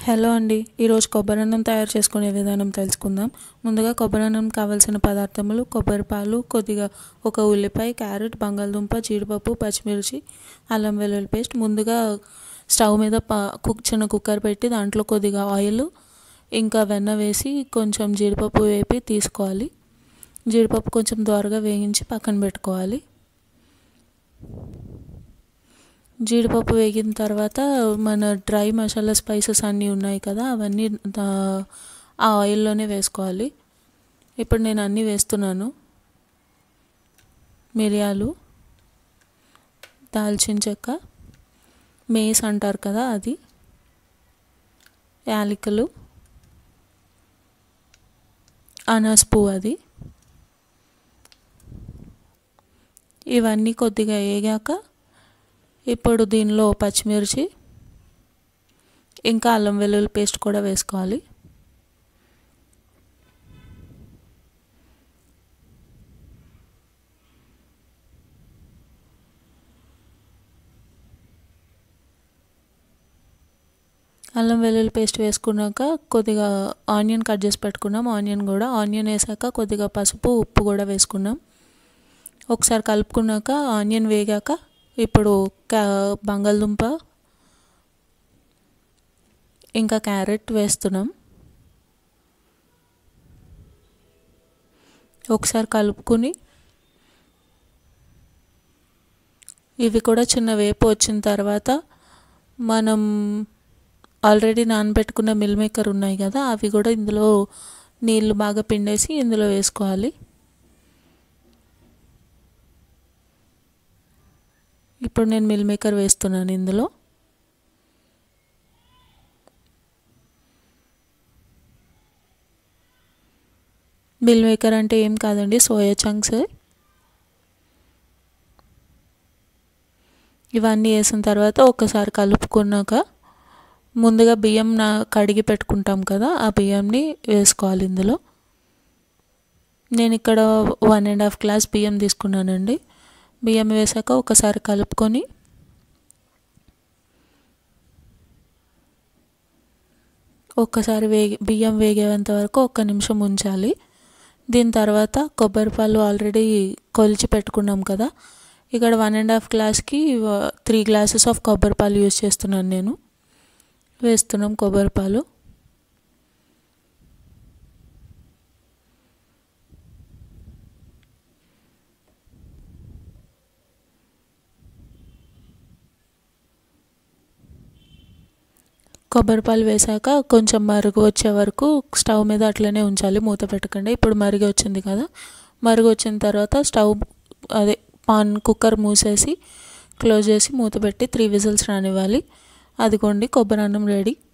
hello అండి ఈరోజు కొబ్బరి అన్నం తయారు చేసుకునే విధానం తెలుసుకుందాం ముందుగా కొబ్బరి అన్నం కావాల్సిన పదార్థములు కొబ్బరి పాలు కొద్దిగా ఒక ఉల్లిపాయ క్యారెట్ బంగాళదుంప జీడిపప్పు పచ్చిమిర్చి అల్లం వెల్లుల్లి పేస్ట్ ముందుగా స్టవ్ మీద ప కుక్ చిన్న కుక్కర్ పెట్టి దాంట్లో కొద్దిగా ఆయిల్ ఇంకా వెన్న వేసి కొంచెం జీడిపప్పు వేపి తీసుకోవాలి జీడిపప్పు కొంచెం దోరగా వేయించి పక్కన పెట్టుకోవాలి జీడిపప్పు వేగిన తర్వాత మన డ్రై మసాలా స్పైసెస్ అన్నీ ఉన్నాయి కదా అవన్నీ ఆ ఆయిల్లోనే వేసుకోవాలి ఇప్పుడు నేను అన్నీ వేస్తున్నాను మిరియాలు దాల్చిన చెక్క మేస్ అంటారు కదా అది యాలకులు అనాస్ పువ్వు అది ఇవన్నీ కొద్దిగా వేగాక ఇప్పుడు దీనిలో పచ్చిమిర్చి ఇంకా అల్లం వెల్లుల్లి పేస్ట్ కూడా వేసుకోవాలి అల్లం వెల్లుల్లి పేస్ట్ వేసుకున్నాక కొద్దిగా ఆనియన్ కట్ చేసి పెట్టుకున్నాం ఆనియన్ కూడా ఆనియన్ వేసాక కొద్దిగా పసుపు ఉప్పు కూడా వేసుకున్నాం ఒకసారి కలుపుకున్నాక ఆనియన్ వేగాక ఇప్పుడు క్యా బంగాళదుంప ఇంకా క్యారెట్ వేస్తున్నాం ఒకసారి కలుపుకుని ఇవి కూడా చిన్న వేపు వచ్చిన తర్వాత మనం ఆల్రెడీ నానబెట్టుకున్న మిల్ మేకర్ ఉన్నాయి కదా అవి కూడా ఇందులో నీళ్ళు బాగా పిండేసి ఇందులో వేసుకోవాలి ఇప్పుడు నేను మిల్ మేకర్ వేస్తున్నాను ఇందులో మిల్ మేకర్ అంటే ఏం కాదండి సోయా చంక్స్ ఇవన్నీ వేసిన తర్వాత ఒక్కసారి కలుపుకున్నాక ముందుగా బియ్యం నా కడిగి పెట్టుకుంటాం కదా ఆ బియ్యంని వేసుకోవాలి ఇందులో నేను ఇక్కడ వన్ అండ్ హాఫ్ గ్లాస్ బియ్యం తీసుకున్నానండి బియ్యం వేసాక ఒకసారి కలుపుకొని ఒక్కసారి వేగి బియ్యం వేగేంత వరకు ఒక్క నిమిషం ఉంచాలి దీని తర్వాత కొబ్బరి పాలు ఆల్రెడీ కొలిచి పెట్టుకున్నాం కదా ఇక్కడ వన్ అండ్ హాఫ్ గ్లాస్కి త్రీ గ్లాసెస్ ఆఫ్ కొబ్బరి పాలు యూజ్ చేస్తున్నాను నేను వేస్తున్నాం కొబ్బరి పాలు కొబ్బరి పాలు వేసాక కొంచెం మరుగు వచ్చే వరకు స్టవ్ మీద అట్లనే ఉంచాలి మూత పెట్టకండి ఇప్పుడు మరిగి వచ్చింది కదా మరుగు వచ్చిన తర్వాత స్టవ్ అదే పాన్ కుక్కర్ మూసేసి క్లోజ్ చేసి మూత పెట్టి త్రీ విజిల్స్ రానివ్వాలి అదిగోండి కొబ్బరి అన్నం రెడీ